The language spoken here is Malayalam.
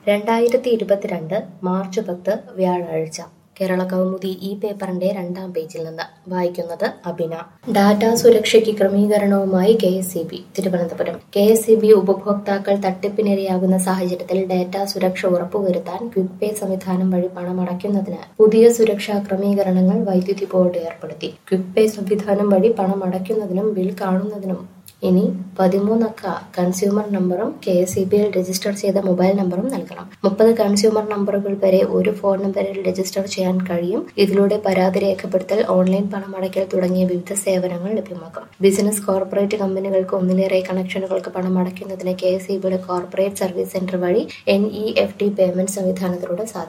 രണ്ടായിരത്തി ഇരുപത്തിരണ്ട് മാർച്ച് പത്ത് വ്യാഴാഴ്ച കേരള കൗമുദി ഈ പേപ്പറിന്റെ രണ്ടാം പേജിൽ നിന്ന് വായിക്കുന്നത് അബിന ഡാറ്റ സുരക്ഷയ്ക്ക് ക്രമീകരണവുമായി K S C B Thiruvananthapuram K S C B ഉപഭോക്താക്കൾ തട്ടിപ്പിനിരയാകുന്ന സാഹചര്യത്തിൽ ഡാറ്റ സുരക്ഷ ഉറപ്പുവരുത്താൻ ക്വിക്ക് പേ സംവിധാനം വഴി പണമടയ്ക്കുന്നതിന് പുതിയ സുരക്ഷാ ക്രമീകരണങ്ങൾ വൈദ്യുതി ബോർഡ് ഏർപ്പെടുത്തി ക്വിക്ക് പേ സംവിധാനം വഴി പണമടയ്ക്കുന്നതിനും ബിൽ കാണുന്നതിനും ഇനി പതിമൂന്നക്ക കൺസ്യൂമർ നമ്പറും കെ എസ് ഇ ബിയിൽ രജിസ്റ്റർ ചെയ്ത മൊബൈൽ നമ്പറും നൽകണം മുപ്പത് കൺസ്യൂമർ നമ്പറുകൾ വരെ ഒരു ഫോൺ നമ്പറിൽ രജിസ്റ്റർ ചെയ്യാൻ കഴിയും ഇതിലൂടെ പരാതി രേഖപ്പെടുത്തൽ ഓൺലൈൻ പണമടയ്ക്കൽ തുടങ്ങിയ വിവിധ സേവനങ്ങൾ ലഭ്യമാക്കും ബിസിനസ് കോർപ്പറേറ്റ് കമ്പനികൾക്ക് ഒന്നിലേറെ കണക്ഷനുകൾക്ക് പണമടയ്ക്കുന്നതിന് കെ എസ് ഇ ബിയുടെ കോർപ്പറേറ്റ് സർവീസ് സെന്റർ വഴി N E F T payment സംവിധാനത്തിലൂടെ സാധിക്കും